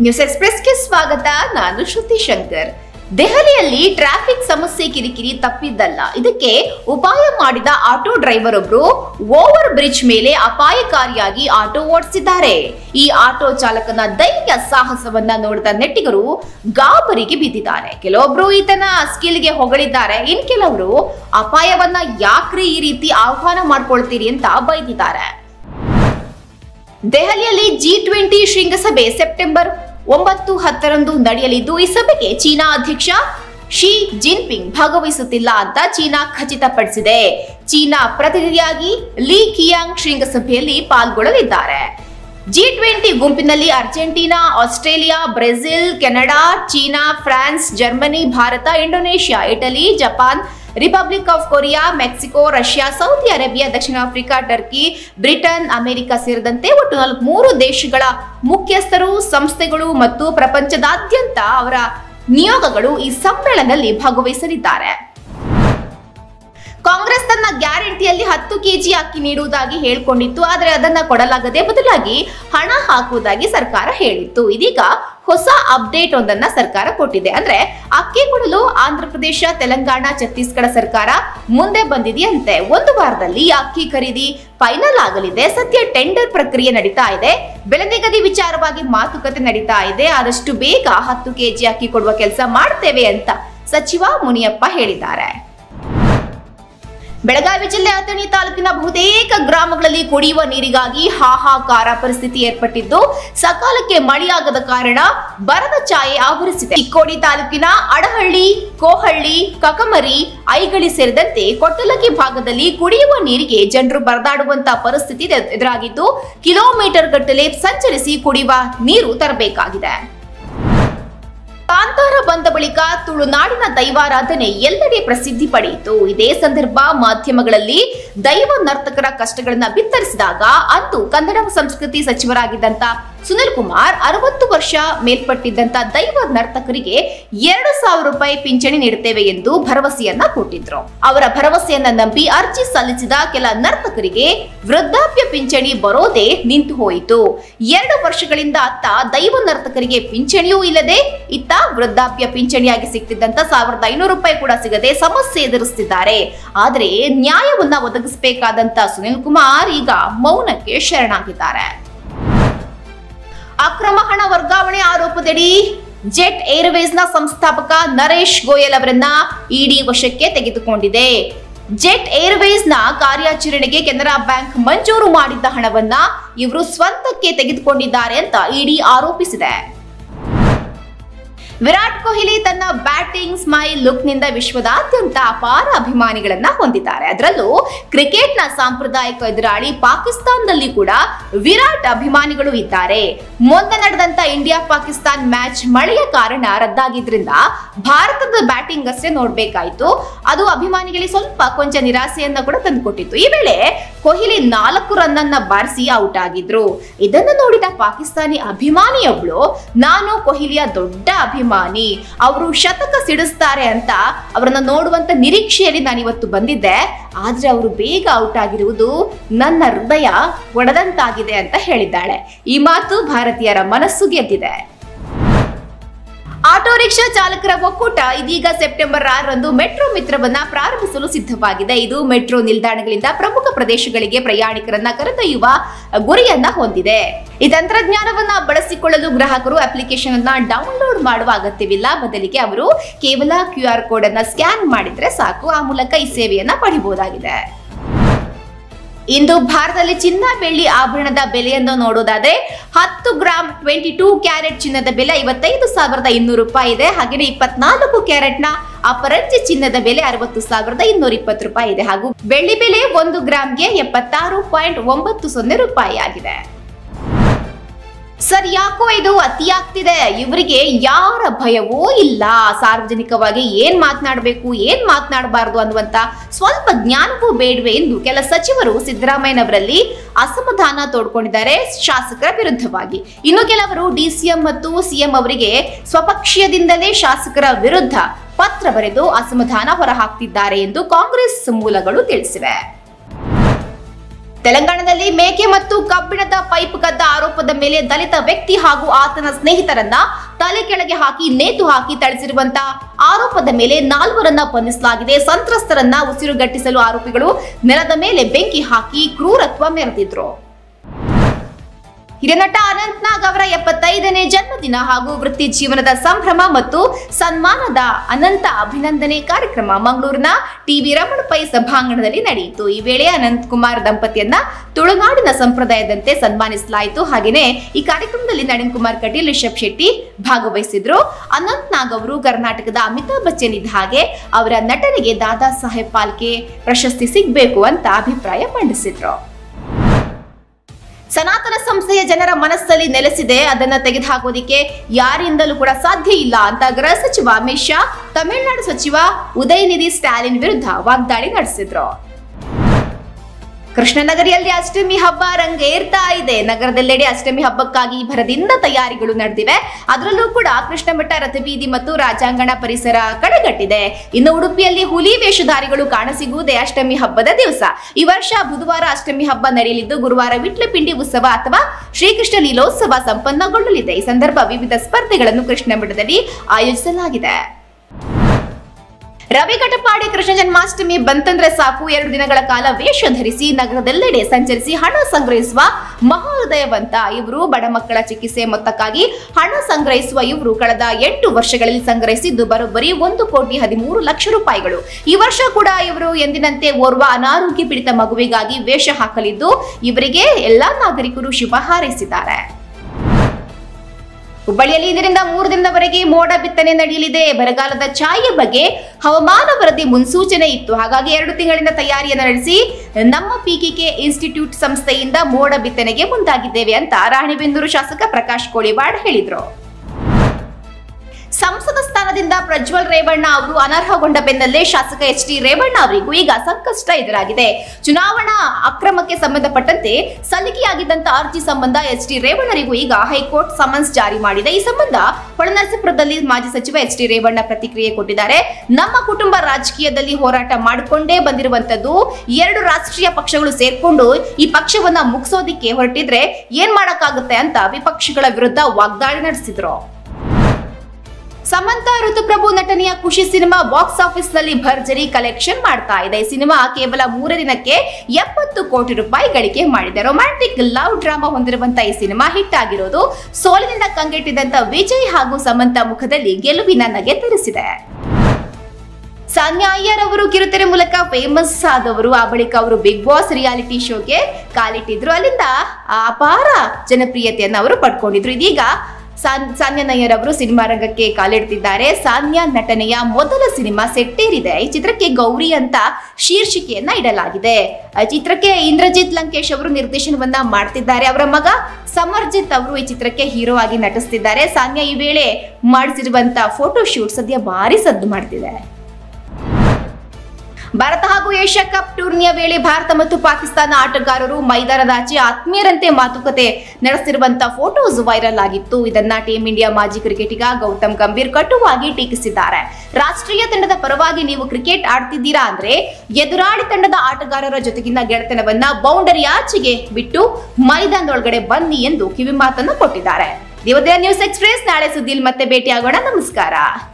news ಎಕ್ಸ್ಪ್ರೆಸ್ಗೆ ಸ್ವಾಗತ ನಾನು ಶ್ರುತಿ ಶಂಕರ್ ದೆಹಲಿಯಲ್ಲಿ ಟ್ರಾಫಿಕ್ ಸಮಸ್ಯೆ ಕಿರಿಕಿರಿ ತಪ್ಪಿದ್ದಲ್ಲ ಇದಕ್ಕೆ ಉಪಾಯ ಮಾಡಿದ ಆಟೋ ಡ್ರೈವರ್ ಒಬ್ರು ಓವರ್ ಬ್ರಿಡ್ಜ್ ಮೇಲೆ ಅಪಾಯಕಾರಿಯಾಗಿ ಆಟೋ ಓಡಿಸಿದ್ದಾರೆ ಈ ಆಟೋ ಚಾಲಕನ ಧೈರ್ಯ ಸಾಹಸವನ್ನ ನೋಡಿದ ನೆಟ್ಟಿಗರು ಗಾಬರಿಗೆ ಬಿದ್ದಿದ್ದಾರೆ ಕೆಲವೊಬ್ರು ಈತನ ಸ್ಕಿಲ್ಗೆ ಹೊಗಳಿದ್ದಾರೆ ಇನ್ ಕೆಲವರು ಅಪಾಯವನ್ನ ಯಾಕ್ರಿ ಈ ರೀತಿ ಆಹ್ವಾನ ಮಾಡ್ಕೊಳ್ತೀರಿ ಅಂತ ಬೈದಿದ್ದಾರೆ ದೆಹಲಿಯಲ್ಲಿ ಜಿ ಟ್ವೆಂಟಿ ಶೃಂಗಸಭೆ ಸೆಪ್ಟೆಂಬರ್ ಒಂಬತ್ತು ಹತ್ತರಂದು ನಡೆಯಲಿದ್ದು ಈ ಸಭೆಗೆ ಚೀನಾ ಅಧ್ಯಕ್ಷ ಶಿ ಜಿನ್ಪಿಂಗ್ ಭಾಗವಹಿಸುತ್ತಿಲ್ಲ ಅಂತ ಚೀನಾ ಖಚಿತಪಡಿಸಿದೆ ಚೀನಾ ಪ್ರತಿನಿಧಿಯಾಗಿ ಲೀ ಕಿಯಾಂಗ್ ಶೃಂಗಸಭೆಯಲ್ಲಿ ಪಾಲ್ಗೊಳ್ಳಲಿದ್ದಾರೆ ಜಿ ಟ್ವೆಂಟಿ ಗುಂಪಿನಲ್ಲಿ Argentina Australia Brazil Canada China France Germany Bharat Indonesia Italy Japan Republic of Korea Mexico Russia Saudi Arabia ದಕ್ಷಿಣ ಆಫ್ರಿಕಾ ಟರ್ಕಿ ಬ್ರಿಟನ್ ಅಮೆರಿಕ ಸೇರಿದಂತೆ ಒಟ್ಟು ನಾಲ್ಕು ಮೂರು ದೇಶಗಳ ಮುಖ್ಯಸ್ಥರು ಸಂಸ್ಥೆಗಳು ಮತ್ತು ಪ್ರಪಂಚದಾದ್ಯಂತ ಅವರ ನಿಯೋಗಗಳು ಈ ಸಮ್ಮೇಳನದಲ್ಲಿ ಭಾಗವಹಿಸಲಿದ್ದಾರೆ ಕಾಂಗ್ರೆಸ್ ತನ್ನ ಗ್ಯಾರಂಟಿಯಲ್ಲಿ ಹತ್ತು ಕೆಜಿ ಅಕ್ಕಿ ನೀಡುವುದಾಗಿ ಹೇಳಿಕೊಂಡಿತ್ತು ಆದರೆ ಅದನ್ನ ಕೊಡಲಾಗದೆ ಬದಲಾಗಿ ಹಣ ಹಾಕುವುದಾಗಿ ಸರ್ಕಾರ ಹೇಳಿತ್ತು ಇದೀಗ ಹೊಸ ಅಪ್ಡೇಟ್ ಒಂದನ್ನ ಸರ್ಕಾರ ಕೊಟ್ಟಿದೆ ಅಂದ್ರೆ ಅಕ್ಕಿ ಕೊಡಲು ಆಂಧ್ರ ಪ್ರದೇಶ ತೆಲಂಗಾಣ ಛತ್ತೀಸ್ಗಢ ಸರ್ಕಾರ ಮುಂದೆ ಬಂದಿದೆಯಂತೆ ಒಂದು ವಾರದಲ್ಲಿ ಈ ಅಕ್ಕಿ ಖರೀದಿ ಫೈನಲ್ ಆಗಲಿದೆ ಸದ್ಯ ಟೆಂಡರ್ ಪ್ರಕ್ರಿಯೆ ನಡೀತಾ ಇದೆ ಬೆಲೆ ನಿಗದಿ ವಿಚಾರವಾಗಿ ಮಾತುಕತೆ ನಡೀತಾ ಇದೆ ಆದಷ್ಟು ಬೇಗ ಹತ್ತು ಕೆಜಿ ಅಕ್ಕಿ ಕೊಡುವ ಕೆಲಸ ಮಾಡ್ತೇವೆ ಅಂತ ಸಚಿವ ಮುನಿಯಪ್ಪ ಹೇಳಿದ್ದಾರೆ ಬೆಳಗಾವಿ ಜಿಲ್ಲೆ ಅಥಣಿ ತಾಲೂಕಿನ ಬಹುತೇಕ ಗ್ರಾಮಗಳಲ್ಲಿ ಕುಡಿಯುವ ನೀರಿಗಾಗಿ ಹಾಹಾಕಾರ ಪರಿಸ್ಥಿತಿ ಏರ್ಪಟ್ಟಿದ್ದು ಸಕಾಲಕ್ಕೆ ಮಳೆಯಾಗದ ಕಾರಣ ಬರದ ಛಾಯೆ ಆವರಿಸಿದೆ ಚಿಕ್ಕೋಡಿ ತಾಲೂಕಿನ ಅಡಹಳ್ಳಿ ಕೋಹಳ್ಳಿ ಕಕಮರಿ ಐಗಳಿ ಸೇರಿದಂತೆ ಕೊಟ್ಟಲಗಿ ಭಾಗದಲ್ಲಿ ಕುಡಿಯುವ ನೀರಿಗೆ ಜನರು ಬರದಾಡುವಂತ ಪರಿಸ್ಥಿತಿ ಎದುರಾಗಿದ್ದು ಕಿಲೋಮೀಟರ್ ಗಟ್ಟಲೆ ಸಂಚರಿಸಿ ಕುಡಿಯುವ ನೀರು ತರಬೇಕಾಗಿದೆ ಕಾಂತಾರ ಬಂದ ಬಳಿಕ ತುಳುನಾಡಿನ ದೈವಾರಾಧನೆ ಎಲ್ಲೆಡೆ ಪ್ರಸಿದ್ಧಿ ಪಡೆಯಿತು ಇದೇ ಸಂದರ್ಭ ಮಾಧ್ಯಮಗಳಲ್ಲಿ ದೈವ ನರ್ತಕರ ಕಷ್ಟಗಳನ್ನ ಬಿತ್ತರಿಸಿದಾಗ ಅಂದು ಕನ್ನಡ ಸಂಸ್ಕೃತಿ ಸಚಿವರಾಗಿದ್ದಂತ ಸುನಿಲ್ ಕುಮಾರ್ ಅರವತ್ತು ವರ್ಷ ಮೇಲ್ಪಟ್ಟಿದ್ದಂತ ದೈವ ನರ್ತಕರಿಗೆ ಎರಡು ಸಾವಿರ ರೂಪಾಯಿ ಪಿಂಚಣಿ ನೀಡುತ್ತೇವೆ ಎಂದು ಭರವಸೆಯನ್ನ ಕೊಟ್ಟಿದ್ರು ಅವರ ಭರವಸೆಯನ್ನ ನಂಬಿ ಅರ್ಜಿ ಸಲ್ಲಿಸಿದ ಕೆಲ ನರ್ತಕರಿಗೆ ವೃದ್ಧಾಪ್ಯ ಪಿಂಚಣಿ ಬರೋದೇ ನಿಂತು ಹೋಯಿತು ಎರಡು ವರ್ಷಗಳಿಂದ ಅತ್ತ ದೈವ ನರ್ತಕರಿಗೆ ಪಿಂಚಣಿಯೂ ಇಲ್ಲದೆ ಇತ್ತ ವೃದ್ಧಾಪ್ಯ ಪಿಂಚಣಿಯಾಗಿ ಸಿಗ್ತಿದ್ದಂತ ಸಾವಿರದ ಐನೂರು ರೂಪಾಯಿ ಕೂಡ ಸಿಗದೆ ಸಮಸ್ಯೆ ಎದುರಿಸುತ್ತಿದ್ದಾರೆ ಆದರೆ ನ್ಯಾಯವನ್ನ ಒದಗಿಸಬೇಕಾದಂತ ಸುನಿಲ್ ಕುಮಾರ್ ಈಗ ಮೌನಕ್ಕೆ ಶರಣಾಗಿದ್ದಾರೆ ಅಕ್ರಮ ಹಣ ವರ್ಗಾವಣೆ ಆರೋಪದಡಿ ಜೆಟ್ ಏರ್ವೇಸ್ ನ ಸಂಸ್ಥಾಪಕ ನರೇಶ್ ಗೋಯಲ್ ಅವರನ್ನ ಇಡಿ ವಶಕ್ಕೆ ತೆಗೆದುಕೊಂಡಿದೆ ಜೆಟ್ ಏರ್ವೇಸ್ ನ ಕಾರ್ಯಾಚರಣೆಗೆ ಕೆನರಾ ಬ್ಯಾಂಕ್ ಮಂಜೂರು ಮಾಡಿದ್ದ ಹಣವನ್ನ ಇವರು ಸ್ವಂತಕ್ಕೆ ತೆಗೆದುಕೊಂಡಿದ್ದಾರೆ ಅಂತ ಇಡಿ ಆರೋಪಿಸಿದೆ ವಿರಾಟ್ ಕೊಹ್ಲಿ ತನ್ನ ಬ್ಯಾಟಿಂಗ್ ಸ್ಮೈಲ್ ಲುಕ್ ನಿಂದ ವಿಶ್ವದಾದ್ಯಂತ ಅಪಾರ ಅಭಿಮಾನಿಗಳನ್ನ ಹೊಂದಿದ್ದಾರೆ ಅದರಲ್ಲೂ ಕ್ರಿಕೆಟ್ನ ಸಾಂಪ್ರದಾಯಿಕ ಎದುರಾಳಿ ಪಾಕಿಸ್ತಾನದಲ್ಲಿ ಕೂಡ ವಿರಾಟ್ ಅಭಿಮಾನಿಗಳು ಇದ್ದಾರೆ ಮೊನ್ನೆ ನಡೆದಂತ ಇಂಡಿಯಾ ಪಾಕಿಸ್ತಾನ್ ಮ್ಯಾಚ್ ಮಳೆಯ ಕಾರಣ ರದ್ದಾಗಿದ್ರಿಂದ ಭಾರತದ ಬ್ಯಾಟಿಂಗ್ ಅಷ್ಟೇ ನೋಡ್ಬೇಕಾಯ್ತು ಅದು ಅಭಿಮಾನಿಗಳಿಗೆ ಸ್ವಲ್ಪ ಕೊಂಚ ನಿರಾಸೆಯನ್ನ ಕೂಡ ತಂದುಕೊಟ್ಟಿತ್ತು ಈ ವೇಳೆ ಕೊಹ್ಲಿ ನಾಲ್ಕು ರನ್ ಅನ್ನ ಬಾರಿಸಿ ಔಟ್ ಆಗಿದ್ರು ಇದನ್ನ ನೋಡಿದ ಪಾಕಿಸ್ತಾನಿ ಅಭಿಮಾನಿಯೊಬ್ಳು ನಾನು ಕೊಹ್ಲಿಯ ದೊಡ್ಡ ಅಭಿಮಾನಿ ಅವರು ಶತಕ ಸಿಡಿಸ್ತಾರೆ ಅಂತ ಅವರನ್ನ ನೋಡುವಂತ ನಿರೀಕ್ಷೆಯಲ್ಲಿ ನಾನು ಇವತ್ತು ಬಂದಿದ್ದೆ ಆದ್ರೆ ಅವರು ಬೇಗ ಔಟ್ ಆಗಿರುವುದು ನನ್ನ ಹೃದಯ ಒಡೆದಂತಾಗಿದೆ ಅಂತ ಹೇಳಿದ್ದಾಳೆ ಈ ಮಾತು ಭಾರತೀಯರ ಮನಸ್ಸು ಗೆದ್ದಿದೆ ಆಟೋ ರಿಕ್ಷಾ ಚಾಲಕರ ಒಕ್ಕೂಟ ಇದೀಗ ಸೆಪ್ಟೆಂಬರ್ ಆರರಂದು ಮೆಟ್ರೋ ಮಿತ್ರವನ್ನ ಪ್ರಾರಂಭಿಸಲು ಸಿದ್ಧವಾಗಿದೆ ಇದು ಮೆಟ್ರೋ ನಿಲ್ದಾಣಗಳಿಂದ ಪ್ರಮುಖ ಪ್ರದೇಶಗಳಿಗೆ ಪ್ರಯಾಣಿಕರನ್ನ ಕರೆದೊಯ್ಯುವ ಗುರಿಯನ್ನ ಹೊಂದಿದೆ ಈ ತಂತ್ರಜ್ಞಾನವನ್ನ ಬಳಸಿಕೊಳ್ಳಲು ಗ್ರಾಹಕರು ಅಪ್ಲಿಕೇಶನ್ ಅನ್ನ ಡೌನ್ಲೋಡ್ ಮಾಡುವ ಅಗತ್ಯವಿಲ್ಲ ಬದಲಿಗೆ ಅವರು ಕೇವಲ ಕ್ಯೂ ಆರ್ ಕೋಡ್ ಅನ್ನ ಸ್ಕ್ಯಾನ್ ಮಾಡಿದ್ರೆ ಸಾಕು ಆ ಮೂಲಕ ಈ ಸೇವೆಯನ್ನ ಪಡಿಬಹುದಾಗಿದೆ ಇಂದು ಭಾರತದಲ್ಲಿ ಚಿನ್ನ ಬೆಳ್ಳಿ ಆಭರಣದ ಬೆಲೆಯನ್ನು ನೋಡೋದಾದ್ರೆ ಹತ್ತು ಗ್ರಾಮ್ ಟ್ವೆಂಟಿ ಟೂ ಕ್ಯಾರೆಟ್ ಚಿನ್ನದ ಬೆಲೆ ಐವತ್ತೈದು ಸಾವಿರದ ಇನ್ನೂರು ರೂಪಾಯಿ ಇದೆ ಹಾಗೆಯೇ ಇಪ್ಪತ್ನಾಲ್ಕು ಕ್ಯಾರೆಟ್ನ ಅಪರಂಜಿ ಚಿನ್ನದ ಬೆಲೆ ಅರವತ್ತು ಸಾವಿರದ ಇನ್ನೂರ ಇಪ್ಪತ್ತು ರೂಪಾಯಿ ಇದೆ ಹಾಗೂ ಬೆಳ್ಳಿ ಬೆಲೆ ಒಂದು ಗ್ರಾಮ್ಗೆ ಎಪ್ಪತ್ತಾರು ಪಾಯಿಂಟ್ ಒಂಬತ್ತು ಸೊನ್ನೆ ರೂಪಾಯಿ ಆಗಿದೆ ಸರ್ ಯಾಕೋ ಇದು ಅತಿಯಾಗ್ತಿದೆ ಇವರಿಗೆ ಯಾರ ಭಯವೂ ಇಲ್ಲ ಸಾರ್ವಜನಿಕವಾಗಿ ಏನ್ ಮಾತನಾಡಬೇಕು ಏನ್ ಮಾತನಾಡಬಾರದು ಅನ್ನುವಂತ ಸ್ವಲ್ಪ ಜ್ಞಾನವೂ ಬೇಡವೆ ಎಂದು ಕೆಲ ಸಚಿವರು ಸಿದ್ದರಾಮಯ್ಯನವರಲ್ಲಿ ಅಸಮಾಧಾನ ತೋಡ್ಕೊಂಡಿದ್ದಾರೆ ಶಾಸಕರ ವಿರುದ್ಧವಾಗಿ ಇನ್ನು ಕೆಲವರು ಡಿಸಿಎಂ ಮತ್ತು ಸಿಎಂ ಅವರಿಗೆ ಸ್ವಪಕ್ಷೀಯದಿಂದಲೇ ಶಾಸಕರ ವಿರುದ್ಧ ಪತ್ರ ಬರೆದು ಅಸಮಾಧಾನ ಹೊರಹಾಕ್ತಿದ್ದಾರೆ ಎಂದು ಕಾಂಗ್ರೆಸ್ ಮೂಲಗಳು ತಿಳಿಸಿವೆ ತೆಲಂಗಾಣದಲ್ಲಿ ಮೇಕೆ ಮತ್ತು ಕಬ್ಬಿಣದ ಪೈಪ್ ಕದ್ದ ಆರೋಪದ ಮೇಲೆ ದಲಿತ ವ್ಯಕ್ತಿ ಹಾಗೂ ಆತನ ಸ್ನೇಹಿತರನ್ನ ತಲೆ ಕೆಳಗೆ ಹಾಕಿ ನೇತು ಹಾಕಿ ಥಳಿಸಿರುವಂತ ಆರೋಪದ ಮೇಲೆ ನಾಲ್ವರನ್ನ ಬಂಧಿಸಲಾಗಿದೆ ಸಂತ್ರಸ್ತರನ್ನ ಉಸಿರುಗಟ್ಟಿಸಲು ಆರೋಪಿಗಳು ನೆಲದ ಮೇಲೆ ಬೆಂಕಿ ಹಾಕಿ ಕ್ರೂರತ್ವ ಮೆರೆದಿದ್ರು ಹಿರಿಯನಟ ಅನಂತ್ ನಾಗ್ ಅವರ ಎಪ್ಪತ್ತೈದನೇ ಜನ್ಮದಿನ ಹಾಗೂ ವೃತ್ತಿ ಜೀವನದ ಸಂಭ್ರಮ ಮತ್ತು ಸನ್ಮಾನದ ಅನಂತ ಅಭಿನಂದನೆ ಕಾರ್ಯಕ್ರಮ ಮಂಗಳೂರಿನ ಟಿವಿ ರಮಣ ಪೈ ಸಭಾಂಗಣದಲ್ಲಿ ನಡೆಯಿತು ಈ ವೇಳೆ ಅನಂತ್ ಕುಮಾರ್ ದಂಪತಿಯನ್ನ ತುಳುನಾಡಿನ ಸಂಪ್ರದಾಯದಂತೆ ಸನ್ಮಾನಿಸಲಾಯಿತು ಹಾಗೆಯೇ ಈ ಕಾರ್ಯಕ್ರಮದಲ್ಲಿ ನಳಿನ್ ಕುಮಾರ್ ಕಟೀಲ್ ರಿಷಬ್ ಶೆಟ್ಟಿ ಭಾಗವಹಿಸಿದ್ರು ಅನಂತ್ ನಾಗ್ ಅವರು ಕರ್ನಾಟಕದ ಅಮಿತಾಬ್ ಬಚ್ಚನ್ ಇದ್ದ ಹಾಗೆ ಅವರ ನಟನೆಗೆ ದಾದಾ ಸಾಹೇಬ್ ಪಾಲ್ಕೆ ಪ್ರಶಸ್ತಿ ಸಿಗಬೇಕು ಅಂತ ಅಭಿಪ್ರಾಯ ಮಂಡಿಸಿದ್ರು ಸನಾತನ ಸಂಸ್ಥೆಯ ಜನರ ಮನಸ್ಸಲ್ಲಿ ನೆಲೆಸಿದೆ ಅದನ್ನ ತೆಗೆದುಹಾಕೋದಿಕ್ಕೆ ಯಾರಿಂದಲೂ ಕೂಡ ಸಾಧ್ಯ ಇಲ್ಲ ಅಂತ ಗೃಹ ಸಚಿವ ಅಮಿತ್ ಶಾ ತಮಿಳುನಾಡು ಸಚಿವ ಉದಯನಿಧಿ ಸ್ಟಾಲಿನ್ ವಿರುದ್ಧ ವಾಗ್ದಾಳಿ ನಡೆಸಿದ್ರು ಕೃಷ್ಣನಗರಿಯಲ್ಲಿ ಅಷ್ಟಮಿ ಹಬ್ಬ ರಂಗೇರ್ತಾ ಇದೆ ನಗರದೆಲ್ಲೆಡೆ ಅಷ್ಟಮಿ ಹಬ್ಬಕ್ಕಾಗಿ ಭರದಿಂದ ತಯಾರಿಗಳು ನಡೆದಿವೆ ಅದರಲ್ಲೂ ಕೂಡ ಕೃಷ್ಣಮಠ ರಥಬೀದಿ ಮತ್ತು ರಾಜಾಂಗಣ ಪರಿಸರ ಕಡೆಗಟ್ಟಿದೆ ಇನ್ನು ಉಡುಪಿಯಲ್ಲಿ ಹುಲಿ ವೇಷಧಾರಿಗಳು ಕಾಣಸಿಗುವುದೇ ಅಷ್ಟಮಿ ಹಬ್ಬದ ದಿವಸ ಈ ವರ್ಷ ಬುಧವಾರ ಅಷ್ಟಮಿ ಹಬ್ಬ ನಡೆಯಲಿದ್ದು ಗುರುವಾರ ವಿಟ್ಲಪಿಂಡಿ ಉತ್ಸವ ಅಥವಾ ಶ್ರೀಕೃಷ್ಣ ಲೀಲೋತ್ಸವ ಸಂಪನ್ನಗೊಳ್ಳಲಿದೆ ಈ ಸಂದರ್ಭ ವಿವಿಧ ಸ್ಪರ್ಧೆಗಳನ್ನು ಕೃಷ್ಣ ಮಠದಲ್ಲಿ ಆಯೋಜಿಸಲಾಗಿದೆ ರವಿ ಕಟಪಾಡಿ ಕೃಷ್ಣ ಜನ್ಮಾಷ್ಟಮಿ ಬಂತಂದ್ರೆ ಸಾಕು ಎರಡು ದಿನಗಳ ಕಾಲ ವೇಷ ಧರಿಸಿ ನಗರದೆಲ್ಲೆಡೆ ಸಂಚರಿಸಿ ಹಣ ಸಂಗ್ರಹಿಸುವ ಮಹೋದಯವಂತ ಇವರು ಬಡ ಮಕ್ಕಳ ಚಿಕಿತ್ಸೆ ಮೊತ್ತಕ್ಕಾಗಿ ಹಣ ಸಂಗ್ರಹಿಸುವ ಇವರು ಕಳೆದ ಎಂಟು ವರ್ಷಗಳಲ್ಲಿ ಸಂಗ್ರಹಿಸಿದ್ದು ಬರೋಬ್ಬರಿ ಒಂದು ಕೋಟಿ ಹದಿಮೂರು ಲಕ್ಷ ರೂಪಾಯಿಗಳು ಈ ವರ್ಷ ಕೂಡ ಇವರು ಎಂದಿನಂತೆ ಓರ್ವ ಅನಾರೋಗ್ಯ ಪೀಡಿತ ಮಗುವಿಗಾಗಿ ವೇಷ ಹಾಕಲಿದ್ದು ಇವರಿಗೆ ಎಲ್ಲಾ ನಾಗರಿಕರು ಶುಭ ಹಾರೈಸಿದ್ದಾರೆ ಹುಬ್ಬಳ್ಳಿಯಲ್ಲಿ ಇಂದಿನಿಂದ ಮೂರು ದಿನದವರೆಗೆ ಮೋಡ ಬಿತ್ತನೆ ನಡೆಯಲಿದೆ ಬರಗಾಲದ ಛಾಯೆಯ ಬಗ್ಗೆ ಹವಾಮಾನ ವರದಿ ಮುನ್ಸೂಚನೆ ಇತ್ತು ಹಾಗಾಗಿ ಎರಡು ತಿಂಗಳಿಂದ ತಯಾರಿಯನ್ನು ನಡೆಸಿ ನಮ್ಮ ಪಿಕಿಕೆ ಇನ್ಸ್ಟಿಟ್ಯೂಟ್ ಸಂಸ್ಥೆಯಿಂದ ಮೋಡ ಬಿತ್ತನೆಗೆ ಮುಂದಾಗಿದ್ದೇವೆ ಅಂತ ರಾಣಿಬೆಂದೂರು ಶಾಸಕ ಪ್ರಕಾಶ್ ಕೋಳಿವಾಡ್ ಹೇಳಿದ್ರು ಸಂಸದ ಸ್ಥಾನದಿಂದ ಪ್ರಜ್ವಲ್ ರೇವಣ್ಣ ಅವರು ಅನರ್ಹಗೊಂಡ ಬೆನ್ನಲ್ಲೇ ಶಾಸಕ ಎಚ್ ಡಿ ರೇವಣ್ಣ ಅವರಿಗೂ ಈಗ ಸಂಕಷ್ಟ ಎದುರಾಗಿದೆ ಚುನಾವಣಾ ಅಕ್ರಮಕ್ಕೆ ಸಂಬಂಧಪಟ್ಟಂತೆ ಸಲ್ಲಿಕೆಯಾಗಿದ್ದಂತ ಅರ್ಜಿ ಸಂಬಂಧ ಎಚ್ ಡಿ ರೇವಣ್ಣರಿಗೂ ಈಗ ಹೈಕೋರ್ಟ್ ಸಮನ್ಸ್ ಜಾರಿ ಮಾಡಿದೆ ಈ ಸಂಬಂಧ ಹೊಳನರಸೀಪುರದಲ್ಲಿ ಮಾಜಿ ಸಚಿವ ಎಚ್ ಡಿ ರೇವಣ್ಣ ಪ್ರತಿಕ್ರಿಯೆ ಕೊಟ್ಟಿದ್ದಾರೆ ನಮ್ಮ ಕುಟುಂಬ ರಾಜಕೀಯದಲ್ಲಿ ಹೋರಾಟ ಮಾಡಿಕೊಂಡೇ ಬಂದಿರುವಂತದ್ದು ಎರಡು ರಾಷ್ಟ್ರೀಯ ಪಕ್ಷಗಳು ಸೇರ್ಕೊಂಡು ಈ ಪಕ್ಷವನ್ನ ಮುಗಿಸೋದಿಕ್ಕೆ ಹೊರಟಿದ್ರೆ ಏನ್ ಮಾಡಕ್ಕಾಗುತ್ತೆ ಅಂತ ವಿಪಕ್ಷಗಳ ವಿರುದ್ಧ ವಾಗ್ದಾಳಿ ನಡೆಸಿದ್ರು ಸಮಂತ ಋತುಪ್ರಭು ನಟನೆಯ ಖುಷಿ ಸಿನಿಮಾ ಬಾಕ್ಸ್ ಆಫೀಸ್ ನಲ್ಲಿ ಭರ್ಜರಿ ಕಲೆಕ್ಷನ್ ಮಾಡ್ತಾ ಇದೆ ಈ ಸಿನಿಮಾ ಕೇವಲ ಮೂರೇ ದಿನಕ್ಕೆ ಎಪ್ಪತ್ತು ಕೋಟಿ ರೂಪಾಯಿ ಗಳಿಕೆ ಮಾಡಿದೆ ರೊಮ್ಯಾಂಟಿಕ್ ಲವ್ ಡ್ರಾಮಾ ಹೊಂದಿರುವಂತ ಈ ಸಿನಿಮಾ ಹಿಟ್ ಆಗಿರೋದು ಸೋಲಿನಿಂದ ಕಂಗೆಟ್ಟಿದ್ದಂತ ವಿಜಯ್ ಹಾಗೂ ಸಮಂತ ಮುಖದಲ್ಲಿ ಗೆಲುವಿನ ನಗೆ ತರಿಸಿದೆ ಸಾನ್ಯಾ ಅಯ್ಯರ್ ಅವರು ಕಿರುತೆರೆ ಮೂಲಕ ಫೇಮಸ್ ಆದವರು ಆ ಬಳಿಕ ಅವರು ಬಿಗ್ ಬಾಸ್ ರಿಯಾಲಿಟಿ ಶೋಗೆ ಕಾಲಿಟ್ಟಿದ್ರು ಅಲ್ಲಿಂದ ಅಪಾರ ಜನಪ್ರಿಯತೆಯನ್ನು ಅವರು ಪಡ್ಕೊಂಡಿದ್ರು ಇದೀಗ ಸಾನ್- ಸಾನ್ಯಾ ನಯ್ಯರ್ ಅವರು ಸಿನಿಮಾ ರಂಗಕ್ಕೆ ಕಾಲಿಡ್ತಿದ್ದಾರೆ ಸಾನ್ಯಾ ನಟನೆಯ ಮೊದಲ ಸಿನಿಮಾ ಸೆಟ್ಟೇರಿದೆ ಈ ಚಿತ್ರಕ್ಕೆ ಗೌರಿ ಅಂತ ಶೀರ್ಷಿಕೆಯನ್ನ ಇಡಲಾಗಿದೆ ಆ ಚಿತ್ರಕ್ಕೆ ಇಂದ್ರಜಿತ್ ಲಂಕೇಶ್ ಅವರು ನಿರ್ದೇಶನವನ್ನ ಮಾಡ್ತಿದ್ದಾರೆ ಅವರ ಮಗ ಸಮರ್ಜಿತ್ ಅವರು ಈ ಚಿತ್ರಕ್ಕೆ ಹೀರೋ ಆಗಿ ನಟಿಸ್ತಿದ್ದಾರೆ ಸಾನ್ಯಾ ಈ ವೇಳೆ ಮಾಡಿಸಿರುವಂತ ಫೋಟೋ ಶೂಟ್ ಸದ್ಯ ಭಾರಿ ಸದ್ದು ಮಾಡ್ತಿದೆ ಭಾರತ ಹಾಗೂ ಏಷ್ಯಾ ಕಪ್ ಟೂರ್ನಿಯ ವೇಳೆ ಭಾರತ ಮತ್ತು ಪಾಕಿಸ್ತಾನ ಆಟಗಾರರು ಮೈದಾನದಾಚೆ ಆತ್ಮೀಯರಂತೆ ಮಾತುಕತೆ ನಡೆಸಿರುವಂತ ಫೋಟೋಸ್ ವೈರಲ್ ಆಗಿತ್ತು ಇದನ್ನ ಟೀಂ ಇಂಡಿಯಾ ಮಾಜಿ ಕ್ರಿಕೆಟಿಗ ಗೌತಮ್ ಗಂಭೀರ್ ಕಟುವಾಗಿ ಟೀಕಿಸಿದ್ದಾರೆ ರಾಷ್ಟ್ರೀಯ ತಂಡದ ಪರವಾಗಿ ನೀವು ಕ್ರಿಕೆಟ್ ಆಡ್ತಿದ್ದೀರಾ ಅಂದ್ರೆ ಎದುರಾಳಿ ತಂಡದ ಆಟಗಾರರ ಜೊತೆಗಿನ ಗೆಳೆತನವನ್ನ ಬೌಂಡರಿ ಆಚೆಗೆ ಬಿಟ್ಟು ಮೈದಾನದೊಳಗಡೆ ಬನ್ನಿ ಎಂದು ಕಿವಿಮಾತನ್ನು ಕೊಟ್ಟಿದ್ದಾರೆ ದಿವದಿನ ನ್ಯೂಸ್ ಎಕ್ಸ್ಪ್ರೆಸ್ ನಾಳೆ ಸುದ್ದಿಲ್ ಮತ್ತೆ ಭೇಟಿಯಾಗೋಣ ನಮಸ್ಕಾರ